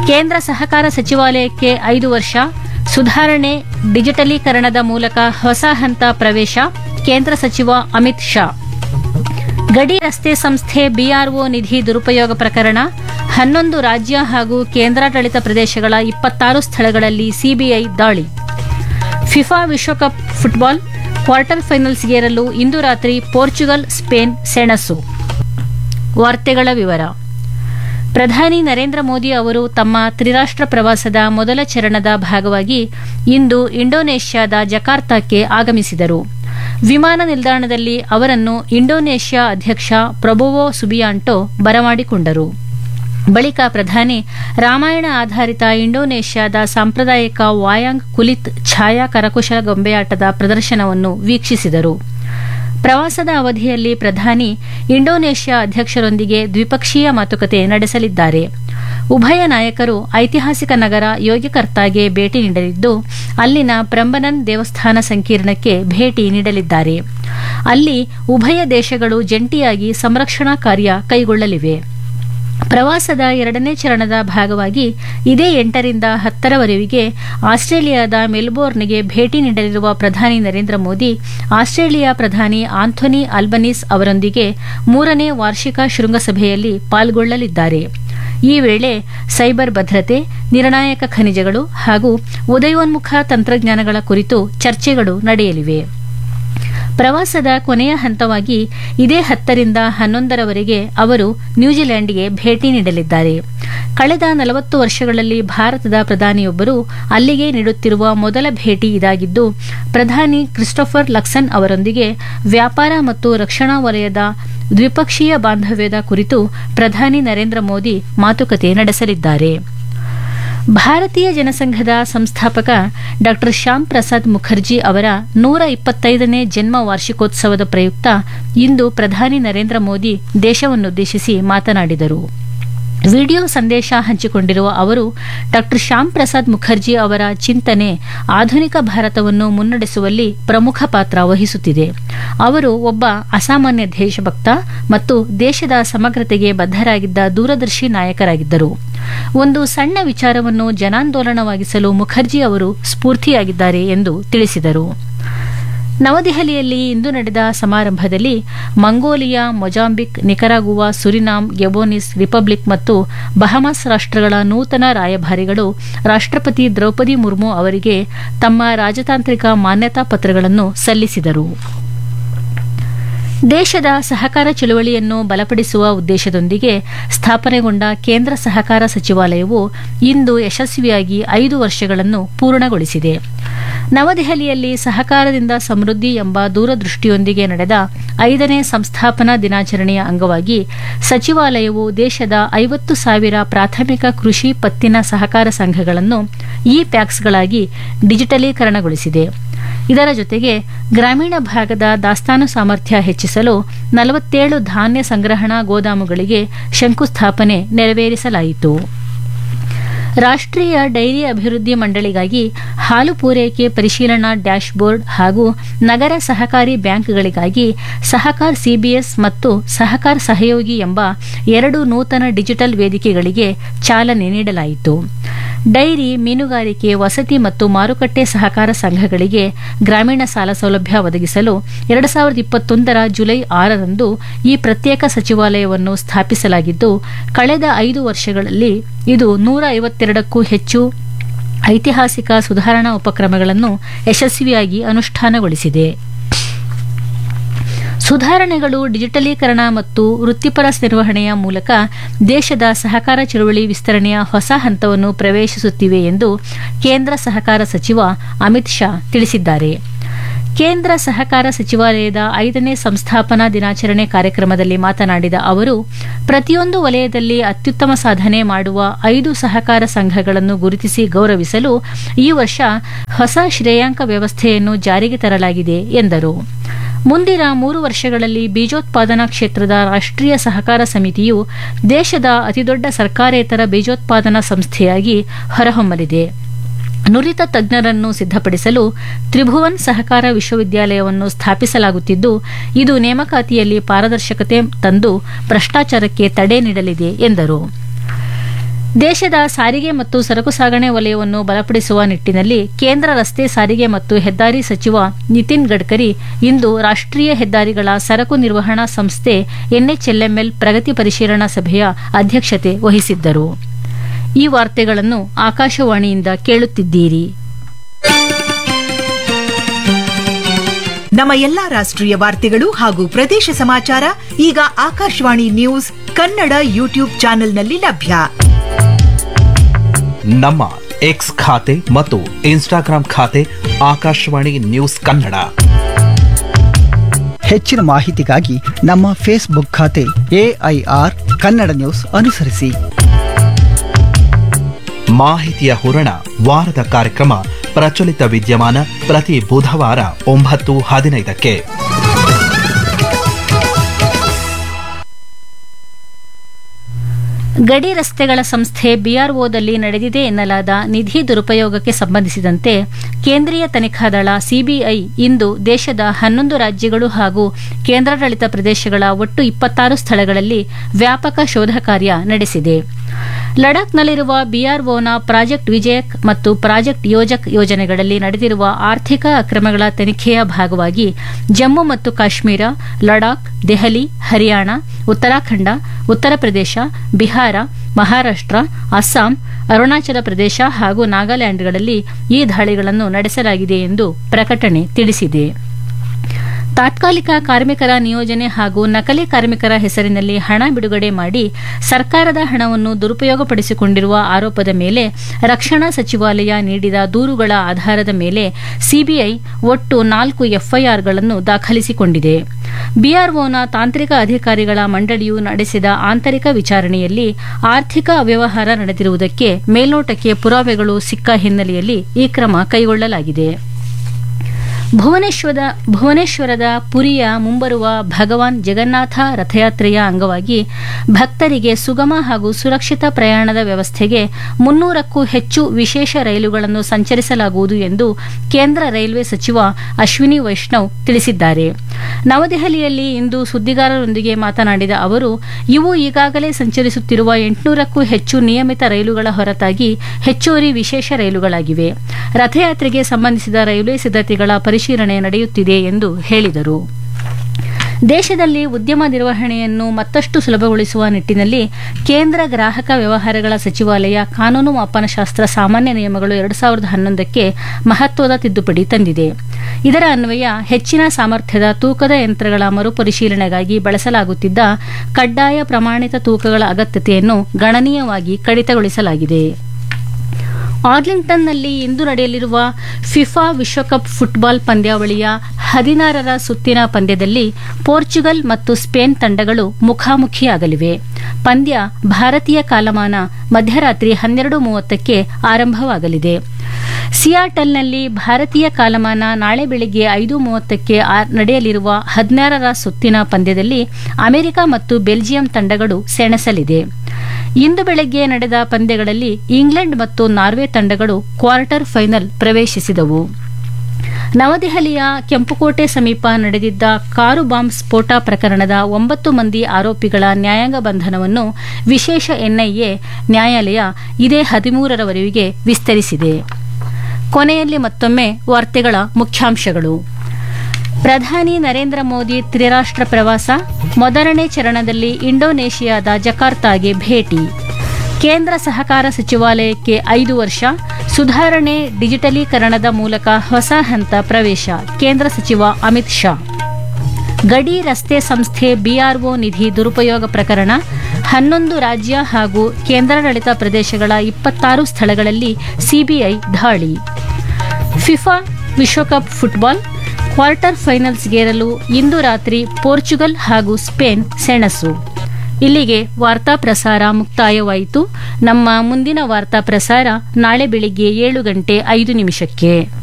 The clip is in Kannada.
ಕೇಂದ್ರ ಸಹಕಾರ ಸಚಿವಾಲಯಕ್ಕೆ ಐದು ವರ್ಷ ಸುಧಾರಣೆ ಡಿಜಿಟಲೀಕರಣದ ಮೂಲಕ ಹೊಸ ಹಂತ ಪ್ರವೇಶ ಕೇಂದ್ರ ಸಚಿವ ಅಮಿತ್ ಶಾ ಗಡಿ ರಸ್ತೆ ಸಂಸ್ಥೆ ಬಿಆರ್ಒ ನಿಧಿ ದುರುಪಯೋಗ ಪ್ರಕರಣ ಹನ್ನೊಂದು ರಾಜ್ಯ ಹಾಗೂ ಕೇಂದ್ರಾಡಳಿತ ಪ್ರದೇಶಗಳ ಇಪ್ಪತ್ತಾರು ಸ್ಥಳಗಳಲ್ಲಿ ಸಿಬಿಐ ದಾಳಿ ಫಿಫಾ ವಿಶ್ವಕಪ್ ಫುಟ್ಬಾಲ್ ಕ್ವಾರ್ಟರ್ ಫೈನಲ್ಸ್ಗೇರಲು ಇಂದು ರಾತ್ರಿ ಪೋರ್ಚುಗಲ್ ಸ್ಪೇನ್ ಸೆಣಸು ವಾರ್ತೆಗಳ ವಿವರ ಪ್ರಧಾನಿ ನರೇಂದ್ರ ಮೋದಿ ಅವರು ತಮ್ಮ ತ್ರಿರಾಷ್ಟ್ರ ಪ್ರವಾಸದ ಮೊದಲ ಚರಣದ ಭಾಗವಾಗಿ ಇಂದು ಇಂಡೋನೇಷ್ಯಾದ ಜಕಾರ್ತಾಕ್ಕೆ ಆಗಮಿಸಿದರು ವಿಮಾನ ನಿಲ್ದಾಣದಲ್ಲಿ ಅವರನ್ನು ಇಂಡೋನೇಷ್ಯಾ ಅಧ್ಯಕ್ಷ ಪ್ರೊಬೊವೋ ಸುಬಿಯಾಂಟೋ ಬರಮಾಡಿಕೊಂಡರು ಬಳಿಕ ಪ್ರಧಾನಿ ರಾಮಾಯಣ ಆಧಾರಿತ ಇಂಡೋನೇಷ್ಯಾದ ಸಾಂಪ್ರದಾಯಿಕ ವಾಯಾಂಗ್ ಕುಲಿತ್ ಛಾಯಾ ಕರಕುಶಲ ಗೊಂಬೆಯಾಟದ ಪ್ರದರ್ಶನವನ್ನು ವೀಕ್ಷಿಸಿದರು ಪ್ರವಾಸದ ಅವಧಿಯಲ್ಲಿ ಪ್ರಧಾನಿ ಇಂಡೋನೇಷ್ಯಾ ಅಧ್ಯಕ್ಷರೊಂದಿಗೆ ದ್ವಿಪಕ್ಷೀಯ ಮಾತುಕತೆ ನಡೆಸಲಿದ್ದಾರೆ ಉಭಯ ನಾಯಕರು ಐತಿಹಾಸಿಕ ನಗರ ಯೋಗ್ಯಕರ್ತಾಗೆ ಭೇಟಿ ನೀಡಲಿದ್ದು ಅಲ್ಲಿನ ಪ್ರಂಬನನ್ ದೇವಸ್ಥಾನ ಸಂಕೀರ್ಣಕ್ಕೆ ಭೇಟಿ ನೀಡಲಿದ್ದಾರೆ ಅಲ್ಲಿ ಉಭಯ ದೇಶಗಳು ಜಂಟಿಯಾಗಿ ಸಂರಕ್ಷಣಾ ಕಾರ್ಯ ಕೈಗೊಳ್ಳಲಿವೆ ಪ್ರವಾಸದ ಎರಡನೇ ಚರಣದ ಭಾಗವಾಗಿ ಇದೇ ಎಂಟರಿಂದ ಹತ್ತರವರೆಗೆ ಆಸ್ಟ್ರೇಲಿಯಾದ ಮೆಲ್ಬೋರ್ನ್ಗೆ ಭೇಟಿ ನೀಡಲಿರುವ ಪ್ರಧಾನಿ ನರೇಂದ್ರ ಮೋದಿ ಆಸ್ಟ್ರೇಲಿಯಾ ಪ್ರಧಾನಿ ಆಂಥೋನಿ ಅಲ್ಬನೀಸ್ ಅವರೊಂದಿಗೆ ಮೂರನೇ ವಾರ್ಷಿಕ ಶೃಂಗಸಭೆಯಲ್ಲಿ ಪಾಲ್ಗೊಳ್ಳಲಿದ್ದಾರೆ ಈ ವೇಳೆ ಸೈಬರ್ ಭದ್ರತೆ ನಿರ್ಣಾಯಕ ಖನಿಜಗಳು ಹಾಗೂ ಉದಯೋನ್ಮುಖ ತಂತ್ರಜ್ಞಾನಗಳ ಕುರಿತು ಚರ್ಚೆಗಳು ನಡೆಯಲಿವೆ ಪ್ರವಾಸದ ಕೊನೆಯ ಹಂತವಾಗಿ ಇದೇ ಹತ್ತರಿಂದ ಹನ್ನೊಂದರವರೆಗೆ ಅವರು ನ್ಯೂಜಿಲೆಂಡ್ಗೆ ಭೇಟಿ ನೀಡಲಿದ್ದಾರೆ ಕಳೆದ ನಲವತ್ತು ವರ್ಷಗಳಲ್ಲಿ ಭಾರತದ ಪ್ರಧಾನಿಯೊಬ್ಬರು ಅಲ್ಲಿಗೆ ನೀಡುತ್ತಿರುವ ಮೊದಲ ಭೇಟಿ ಇದಾಗಿದ್ದು ಪ್ರಧಾನಿ ಕ್ರಿಸ್ಟೋಫರ್ ಲಕ್ಸನ್ ಅವರೊಂದಿಗೆ ವ್ಯಾಪಾರ ಮತ್ತು ರಕ್ಷಣಾ ವಲಯದ ದ್ವಿಪಕ್ಷೀಯ ಬಾಂಧವ್ಯದ ಕುರಿತು ಪ್ರಧಾನಿ ನರೇಂದ್ರ ಮೋದಿ ಮಾತುಕತೆ ನಡೆಸಲಿದ್ದಾರೆ ಭಾರತೀಯ ಜನಸಂಘದ ಸಂಸ್ಥಾಪಕ ಡಾ ಶ್ಯಾಮ್ ಪ್ರಸಾದ್ ಮುಖರ್ಜಿ ಅವರ ನೂರ ಇಪ್ಪತ್ತೈದನೇ ಜನ್ಮ ವಾರ್ಷಿಕೋತ್ಸವದ ಪ್ರಯುಕ್ತ ಇಂದು ಪ್ರಧಾನಿ ನರೇಂದ್ರ ಮೋದಿ ದೇಶವನ್ನುದ್ದೇಶಿಸಿ ಮಾತನಾಡಿದರು ವಿಡಿಯೋ ಸಂದೇಶ ಹಂಚಿಕೊಂಡಿರುವ ಅವರು ಡಾ ಶ್ಯಾಮ್ ಪ್ರಸಾದ್ ಮುಖರ್ಜಿ ಅವರ ಚಿಂತನೆ ಆಧುನಿಕ ಭಾರತವನ್ನು ಮುನ್ನಡೆಸುವಲ್ಲಿ ಪ್ರಮುಖ ಪಾತ್ರ ವಹಿಸುತ್ತಿದೆ ಅವರು ಒಬ್ಬ ಅಸಾಮಾನ್ಯ ದೇಶಭಕ್ತ ಮತ್ತು ದೇಶದ ಸಮಗ್ರತೆಗೆ ಬದ್ಧರಾಗಿದ್ದ ದೂರದರ್ಶಿ ನಾಯಕರಾಗಿದ್ದರು ಒಂದು ಸಣ್ಣ ವಿಚಾರವನ್ನು ಜನಾಂದೋಲನವಾಗಿಸಲು ಮುಖರ್ಜಿ ಅವರು ಸ್ಫೂರ್ತಿಯಾಗಿದ್ದಾರೆ ಎಂದು ತಿಳಿಸಿದರು ನವದೆಹಲಿಯಲ್ಲಿ ಇಂದು ನಡೆದ ಸಮಾರಂಭದಲ್ಲಿ Mongolia Mozambique Nicaragua Suriname Gabonese republic ಮತ್ತು ಬಹಮಾಸ್ ರಾಷ್ಟ್ರಗಳ ನೂತನ ರಾಯಭಾರಿಗಳು ರಾಷ್ಟ್ರಪತಿ ದ್ರೌಪದಿ ಮುರ್ಮು ಅವರಿಗೆ ತಮ್ಮ ರಾಜತಾಂತ್ರಿಕ ಮಾನ್ಯತಾ ಪತ್ರಗಳನ್ನು ಸಲ್ಲಿಸಿದರು ದೇಶದ ಸಹಕಾರ ಚಳುವಳಿಯನ್ನು ಬಲಪಡಿಸುವ ಉದ್ದೇಶದೊಂದಿಗೆ ಸ್ಥಾಪನೆಗೊಂಡ ಕೇಂದ್ರ ಸಹಕಾರ ಸಚಿವಾಲಯವು ಇಂದು ಯಶಸ್ವಿಯಾಗಿ ಐದು ವರ್ಷಗಳನ್ನು ಪೂರ್ಣಗೊಳಿಸಿದೆ ನವದೆಹಲಿಯಲ್ಲಿ ಸಹಕಾರದಿಂದ ಸಮೃದ್ಧಿ ಎಂಬ ದೂರದೃಷ್ಟಿಯೊಂದಿಗೆ ನಡೆದ ಐದನೇ ಸಂಸ್ಥಾಪನಾ ದಿನಾಚರಣೆಯ ಅಂಗವಾಗಿ ಸಚಿವಾಲಯವು ದೇಶದ ಐವತ್ತು ಸಾವಿರ ಪ್ರಾಥಮಿಕ ಕೃಷಿ ಪತ್ತಿನ ಸಹಕಾರ ಸಂಘಗಳನ್ನು ಇ ಪ್ಯಾಕ್ಸ್ಗಳಾಗಿ ಡಿಜಿಟಲೀಕರಣಗೊಳಿಸಿದೆ ಇದರ ಜೊತೆಗೆ ಗ್ರಾಮೀಣ ಭಾಗದ ದಾಸ್ತಾನು ಸಾಮರ್ಥ್ಯ ಹೆಚ್ಚಿಸಲು ನಲವತ್ತೇಳು ಧಾನ್ಯ ಸಂಗ್ರಹಣಾ ಗೋದಾಮುಗಳಿಗೆ ಶಂಕುಸ್ಥಾಪನೆ ನೆರವೇರಿಸಲಾಯಿತು ರಾಷ್ಟ್ರೀಯ ಡೈರಿ ಅಭಿವೃದ್ಧಿ ಮಂಡಳಿಗಾಗಿ ಹಾಲು ಪೂರೈಕೆ ಪರಿಶೀಲನಾ ಡ್ಯಾಶ್ ಬೋರ್ಡ್ ಹಾಗೂ ನಗರ ಸಹಕಾರಿ ಬ್ಯಾಂಕ್ಗಳಿಗಾಗಿ ಸಹಕಾರ್ ಸಿಬಿಎಸ್ ಮತ್ತು ಸಹಕಾರ್ ಸಹಯೋಗಿ ಎಂಬ ಎರಡು ನೂತನ ಡಿಜಿಟಲ್ ವೇದಿಕೆಗಳಿಗೆ ಚಾಲನೆ ನೀಡಲಾಯಿತು ಡೈರಿ ಮೀನುಗಾರಿಕೆ ವಸತಿ ಮತ್ತು ಮಾರುಕಟ್ಟೆ ಸಹಕಾರ ಸಂಘಗಳಿಗೆ ಗ್ರಾಮೀಣ ಸಾಲ ಸೌಲಭ್ಯ ಒದಗಿಸಲು ಎರಡು ಸಾವಿರದ ಇಪ್ಪತ್ತೊಂದರ ಜುಲೈ ಆರರಂದು ಈ ಪ್ರತ್ಯೇಕ ಸಚಿವಾಲಯವನ್ನು ಸ್ಥಾಪಿಸಲಾಗಿದ್ದು ಕಳೆದ ಐದು ವರ್ಷಗಳಲ್ಲಿ ಇದು ನೂರ ಐವತ್ತೆರಡಕ್ಕೂ ಹೆಚ್ಚು ಐತಿಹಾಸಿಕ ಸುಧಾರಣಾ ಉಪಕ್ರಮಗಳನ್ನು ಯಶಸ್ವಿಯಾಗಿ ಅನುಷ್ಠಾನಗೊಳಿಸಿದೆ ಸುಧಾರಣೆಗಳು ಡಿಜಿಟಲೀಕರಣ ಮತ್ತು ವೃತ್ತಿಪರ ನಿರ್ವಹಣೆಯ ಮೂಲಕ ದೇಶದ ಸಹಕಾರ ಚಳುವಳಿ ವಿಸ್ತರಣೆಯ ಹೊಸ ಹಂತವನ್ನು ಪ್ರವೇಶಿಸುತ್ತಿವೆ ಎಂದು ಕೇಂದ್ರ ಸಹಕಾರ ಸಚಿವ ಅಮಿತ್ ಶಾ ತಿಳಿಸಿದ್ದಾರೆ ಕೇಂದ್ರ ಸಹಕಾರ ಸಚಿವಾಲಯದ ಐದನೇ ಸಂಸ್ಥಾಪನಾ ದಿನಾಚರಣೆ ಕಾರ್ಯಕ್ರಮದಲ್ಲಿ ಮಾತನಾಡಿದ ಅವರು ಪ್ರತಿಯೊಂದು ವಲಯದಲ್ಲಿ ಅತ್ಯುತ್ತಮ ಸಾಧನೆ ಮಾಡುವ ಐದು ಸಹಕಾರ ಸಂಘಗಳನ್ನು ಗುರುತಿಸಿ ಗೌರವಿಸಲು ಈ ವರ್ಷ ಹೊಸ ಶ್ರೇಯಾಂಕ ವ್ಯವಸ್ಥೆಯನ್ನು ಜಾರಿಗೆ ತರಲಾಗಿದೆ ಎಂದರು ಮುಂದಿನ ಮೂರು ವರ್ಷಗಳಲ್ಲಿ ಬೀಜೋತ್ಪಾದನಾ ಕ್ಷೇತ್ರದ ರಾಷ್ಟ್ರೀಯ ಸಹಕಾರ ಸಮಿತಿಯು ದೇಶದ ಅತಿದೊಡ್ಡ ಸರ್ಕಾರೇತರ ಬೀಜೋತ್ಪಾದನಾ ಸಂಸ್ಥೆಯಾಗಿ ಹೊರಹೊಮ್ಮಲಿದೆ ನುರಿತ ತಜ್ಞರನ್ನು ಸಿದ್ಧಪಡಿಸಲು ತ್ರಿಭುವನ್ ಸಹಕಾರ ವಿಶ್ವವಿದ್ಯಾಲಯವನ್ನು ಸ್ಥಾಪಿಸಲಾಗುತ್ತಿದ್ದು ಇದು ನೇಮಕಾತಿಯಲ್ಲಿ ಪಾರದರ್ಶಕತೆ ತಂದು ಭ್ರಷ್ಟಾಚಾರಕ್ಕೆ ತಡೆ ನೀಡಲಿದೆ ಎಂದರು ದೇಶದ ಸಾರಿಗೆ ಮತ್ತು ಸರಕು ಸಾಗಣೆ ವಲಯವನ್ನು ಬಲಪಡಿಸುವ ನಿಟ್ಟಿನಲ್ಲಿ ಕೇಂದ್ರ ರಸ್ತೆ ಸಾರಿಗೆ ಮತ್ತು ಹೆದ್ದಾರಿ ಸಚಿವ ನಿತಿನ್ ಗಡ್ಕರಿ ಇಂದು ರಾಷ್ಟ್ರೀಯ ಹೆದ್ದಾರಿಗಳ ಸರಕು ನಿರ್ವಹಣಾ ಸಂಸ್ಥೆ ಎನ್ಎಚ್ಎಲ್ಎಂಎಲ್ ಪ್ರಗತಿ ಪರಿಶೀಲನಾ ಸಭೆಯ ಅಧ್ಯಕ್ಷತೆ ವಹಿಸಿದ್ದರು ಈ ವಾರ್ತೆಗಳನ್ನು ಆಕಾಶವಾಣಿಯಿಂದ ಕೇಳುತ್ತಿದ್ದೀರಿ ನಮ್ಮ ಎಲ್ಲಾ ರಾಷ್ಟ್ರೀಯ ವಾರ್ತೆಗಳು ಹಾಗೂ ಪ್ರದೇಶ ಸಮಾಚಾರ ಈಗ ಆಕಾಶವಾಣಿ ನ್ಯೂಸ್ ಕನ್ನಡ ಯೂಟ್ಯೂಬ್ ಚಾನೆಲ್ನಲ್ಲಿ ಲಭ್ಯ ನಮ್ಮ ಎಕ್ಸ್ ಖಾತೆ ಮತ್ತು ಇನ್ಸ್ಟಾಗ್ರಾಂ ಖಾತೆ ಆಕಾಶವಾಣಿ ನ್ಯೂಸ್ ಕನ್ನಡ ಹೆಚ್ಚಿನ ಮಾಹಿತಿಗಾಗಿ ನಮ್ಮ ಫೇಸ್ಬುಕ್ ಖಾತೆ ಎಐಆರ್ ಕನ್ನಡ ನ್ಯೂಸ್ ಅನುಸರಿಸಿ ಮಾಹಿತಿಯ ಹೂರಣ ವಾರದ ಕಾರ್ಯಕ್ರಮ ಪ್ರಚಲಿತ ವಿದ್ಯಮಾನ ಪ್ರತಿ ಬುಧವಾರ ಒಂಬತ್ತು ಹದಿನೈದಕ್ಕೆ ಗಡಿ ರಸ್ತೆಗಳ ಸಂಸ್ಥೆ ಬಿಆರ್ಒದಲ್ಲಿ ನಡೆದಿದೆ ಎನ್ನಲಾದ ನಿಧಿ ದುರುಪಯೋಗಕ್ಕೆ ಸಂಬಂಧಿಸಿದಂತೆ ಕೇಂದ್ರೀಯ ತನಿಖಾ ದಳ ಸಿಬಿಐ ಇಂದು ದೇಶದ ಹನ್ನೊಂದು ರಾಜ್ಯಗಳು ಹಾಗೂ ಕೇಂದ್ರಾಡಳಿತ ಪ್ರದೇಶಗಳ ಒಟ್ಟು ಇಪ್ಪತ್ತಾರು ಸ್ಥಳಗಳಲ್ಲಿ ವ್ಯಾಪಕ ಶೋಧ ಕಾರ್ಯ ನಡೆಸಿದೆ ಲಡಾಖ್ನಲ್ಲಿರುವ ಬಿಆರ್ಒನ ಪ್ರಾಜೆಕ್ಟ್ ವಿಜಯಕ್ ಮತ್ತು ಪ್ರಾಜೆಕ್ಟ್ ಯೋಜಕ್ ಯೋಜನೆಗಳಲ್ಲಿ ನಡೆದಿರುವ ಆರ್ಥಿಕ ಅಕ್ರಮಗಳ ತನಿಖೆಯ ಭಾಗವಾಗಿ ಜಮ್ಮು ಮತ್ತು ಕಾಶ್ಮೀರ ಲಡಾಖ್ ದೆಹಲಿ ಹರಿಯಾಣ ಉತ್ತರಾಖಂಡ ಉತ್ತರ ಪ್ರದೇಶ ಬಿಹಾರ ಮಹಾರಾಷ್ಟ್ರ ಅಸ್ಸಾಂ ಅರುಣಾಚಲ ಪ್ರದೇಶ ಹಾಗೂ ನಾಗಾಲ್ಯಾಂಡ್ಗಳಲ್ಲಿ ಈ ದಾಳಿಗಳನ್ನು ನಡೆಸಲಾಗಿದೆ ಎಂದು ಪ್ರಕಟಣೆ ತಿಳಿಸಿದೆ ತಾತ್ಕಾಲಿಕ ಕಾರ್ಮಿಕರ ನಿಯೋಜನೆ ಹಾಗೂ ನಕಲಿ ಕಾರ್ಮಿಕರ ಹೆಸರಿನಲ್ಲಿ ಹಣ ಬಿಡುಗಡೆ ಮಾಡಿ ಸರ್ಕಾರದ ಹಣವನ್ನು ದುರುಪಯೋಗಪಡಿಸಿಕೊಂಡಿರುವ ಆರೋಪದ ಮೇಲೆ ರಕ್ಷಣಾ ಸಚಿವಾಲಯ ನೀಡಿದ ದೂರುಗಳ ಆಧಾರದ ಮೇಲೆ ಸಿಬಿಐ ಒಟ್ಟು ನಾಲ್ಕು ಎಫ್ಐಆರ್ಗಳನ್ನು ದಾಖಲಿಸಿಕೊಂಡಿದೆ ಬಿಆರ್ಒನ ತಾಂತ್ರಿಕ ಅಧಿಕಾರಿಗಳ ಮಂಡಳಿಯು ನಡೆಸಿದ ಆಂತರಿಕ ವಿಚಾರಣೆಯಲ್ಲಿ ಆರ್ಥಿಕ ಅವ್ಯವಹಾರ ನಡೆದಿರುವುದಕ್ಕೆ ಮೇಲ್ನೋಟಕ್ಕೆ ಪುರಾವೆಗಳು ಸಿಕ್ಕ ಹಿನ್ನೆಲೆಯಲ್ಲಿ ಈ ಕ್ರಮ ಕೈಗೊಳ್ಳಲಾಗಿದೆ ಭುವನೇಶ್ವರದ ಭುವನೇಶ್ವರದ ಪುರಿಯ ಮುಂಬರುವ ಭಗವಾನ್ ಜಗನ್ನಾಥ ರಥಯಾತ್ರೆಯ ಅಂಗವಾಗಿ ಭಕ್ತರಿಗೆ ಸುಗಮ ಹಾಗೂ ಸುರಕ್ಷಿತ ಪ್ರಯಾಣದ ವ್ಯವಸ್ಥೆಗೆ ಮುನ್ನೂರಕ್ಕೂ ಹೆಚ್ಚು ವಿಶೇಷ ರೈಲುಗಳನ್ನು ಸಂಚರಿಸಲಾಗುವುದು ಎಂದು ಕೇಂದ್ರ ರೈಲ್ವೆ ಸಚಿವ ಅಶ್ವಿನಿ ವೈಷ್ಣವ್ ತಿಳಿಸಿದ್ದಾರೆ ನವದೆಹಲಿಯಲ್ಲಿ ಇಂದು ಸುದ್ದಿಗಾರರೊಂದಿಗೆ ಮಾತನಾಡಿದ ಅವರು ಇವು ಈಗಾಗಲೇ ಸಂಚರಿಸುತ್ತಿರುವ ಎಂಟುನೂರಕ್ಕೂ ಹೆಚ್ಚು ನಿಯಮಿತ ರೈಲುಗಳ ಹೊರತಾಗಿ ಹೆಚ್ಚುವರಿ ವಿಶೇಷ ರೈಲುಗಳಾಗಿವೆ ರಥಯಾತ್ರೆಗೆ ಸಂಬಂಧಿಸಿದ ರೈಲ್ವೆ ಸಿದ್ಧತೆಗಳ ಪರಿಶೀಲನೆ ನಡೆಯುತ್ತಿದೆ ಎಂದು ಹೇಳಿದರು ದೇಶದಲ್ಲಿ ಉದ್ಯಮ ನಿರ್ವಹಣೆಯನ್ನು ಮತ್ತಷ್ಟು ಸುಲಭಗೊಳಿಸುವ ನಿಟ್ಟಿನಲ್ಲಿ ಕೇಂದ್ರ ಗ್ರಾಹಕ ವ್ಯವಹಾರಗಳ ಸಚಿವಾಲಯ ಕಾನೂನು ಮಾಪನಶಾಸ್ತ್ರ ಸಾಮಾನ್ಯ ನಿಯಮಗಳು ಎರಡು ಸಾವಿರದ ಹನ್ನೊಂದಕ್ಕೆ ಮಹತ್ವದ ತಿದ್ದುಪಡಿ ತಂದಿದೆ ಇದರ ಅನ್ವಯ ಹೆಚ್ಚಿನ ಸಾಮರ್ಥ್ಯದ ತೂಕದ ಯಂತ್ರಗಳ ಮರುಪರಿಶೀಲನೆಗಾಗಿ ಬಳಸಲಾಗುತ್ತಿದ್ದ ಕಡ್ಡಾಯ ಪ್ರಮಾಣಿತ ತೂಕಗಳ ಅಗತ್ಯತೆಯನ್ನು ಗಣನೀಯವಾಗಿ ಕಡಿತಗೊಳಿಸಲಾಗಿದೆ ಆರ್ಲಿಂಗ್ಟನ್ನಲ್ಲಿ ಇಂದು ನಡೆಯಲಿರುವ ಫಿಫಾ ವಿಶ್ವಕಪ್ ಫುಟ್ಬಾಲ್ ಪಂದ್ಯಾವಳಿಯ ಹದಿನಾರರ ಸುತ್ತಿನ ಪಂದ್ಯದಲ್ಲಿ ಪೋರ್ಚುಗಲ್ ಮತ್ತು ಸ್ಪೇನ್ ತಂಡಗಳು ಮುಖಾಮುಖಿಯಾಗಲಿವೆ ಪಂದ್ಯ ಭಾರತೀಯ ಕಾಲಮಾನ ಮಧ್ಯರಾತ್ರಿ ಹನ್ನೆರಡು ಮೂವತ್ತಕ್ಕೆ ಆರಂಭವಾಗಲಿದೆ ಸಿಯಾಟಲ್ನಲ್ಲಿ ಭಾರತೀಯ ಕಾಲಮಾನ ನಾಳೆ ಬೆಳಗ್ಗೆ ಐದು ಮೂವತ್ತಕ್ಕೆ ನಡೆಯಲಿರುವ ಹದಿನಾರರ ಸುತ್ತಿನ ಪಂದ್ಯದಲ್ಲಿ ಅಮೆರಿಕ ಮತ್ತು ಬೆಲ್ಜಿಯಂ ತಂಡಗಳು ಸೆಣಸಲಿದೆ ಇಂದು ಬೆಳಗ್ಗೆ ನಡೆದ ಪಂದ್ಯಗಳಲ್ಲಿ ಇಂಗ್ಲೆಂಡ್ ಮತ್ತು ನಾರ್ವೆ ತಂಡಗಳು ಕ್ವಾರ್ಟರ್ ಫೈನಲ್ ಪ್ರವೇಶಿಸಿದವು ನವದೆಹಲಿಯ ಕೆಂಪುಕೋಟೆ ಸಮೀಪ ನಡೆದಿದ್ದ ಕಾರು ಬಾಂಬ್ ಸ್ಫೋಟ ಪ್ರಕರಣದ ಒಂಬತ್ತು ಮಂದಿ ಆರೋಪಿಗಳ ನ್ಯಾಯಾಂಗ ಬಂಧನವನ್ನು ವಿಶೇಷ ಎನ್ಐಎ ನ್ಯಾಯಾಲಯ ಇದೇ ಹದಿಮೂರರವರೆಗೆ ವಿಸ್ತರಿಸಿದೆ ಕೊನೆಯಲ್ಲಿ ಮತ್ತೊಮ್ಮೆ ವಾರ್ತೆಗಳ ಮುಖ್ಯಾಂಶಗಳು ಪ್ರಧಾನಿ ನರೇಂದ್ರ ಮೋದಿ ತ್ರಿರಾಷ್ಟ್ರ ಪ್ರವಾಸ ಮೊದಲನೇ ಚರಣದಲ್ಲಿ ಇಂಡೋನೇಷಿಯಾದ ಜಕಾರ್ತಾಗೆ ಭೇಟಿ ಕೇಂದ್ರ ಸಹಕಾರ ಸಚಿವಾಲಯಕ್ಕೆ ಐದು ವರ್ಷ ಸುಧಾರಣೆ ಡಿಜಿಟಲೀಕರಣದ ಮೂಲಕ ಹೊಸ ಹಂತ ಪ್ರವೇಶ ಕೇಂದ್ರ ಸಚಿವ ಅಮಿತ್ ಶಾ ಗಡಿ ರಸ್ತೆ ಸಂಸ್ಥೆ ಬಿಆರ್ಒ ನಿಧಿ ದುರುಪಯೋಗ ಪ್ರಕರಣ ಹನ್ನೊಂದು ರಾಜ್ಯ ಹಾಗೂ ಕೇಂದ್ರಾಡಳಿತ ಪ್ರದೇಶಗಳ ಇಪ್ಪತ್ತಾರು ಸ್ಥಳಗಳಲ್ಲಿ ಸಿಬಿಐ ದಾಳಿ ಫಿಫಾ ವಿಶ್ವಕಪ್ ಫುಟ್ಬಾಲ್ ಕ್ವಾರ್ಟರ್ ಫೈನಲ್ಸ್ಗೇರಲು ಇಂದು ರಾತ್ರಿ ಪೋರ್ಚುಗಲ್ ಹಾಗೂ ಸ್ಪೇನ್ ಸೆಣಸು ಇಲ್ಲಿಗೆ ವಾರ್ತಾ ಪ್ರಸಾರ ಮುಕ್ತಾಯವಾಯಿತು ನಮ್ಮ ಮುಂದಿನ ವಾರ್ತಾ ಪ್ರಸಾರ ನಾಳೆ ಬೆಳಿಗ್ಗೆ ಏಳು ಗಂಟೆ ಐದು ನಿಮಿಷಕ್ಕೆ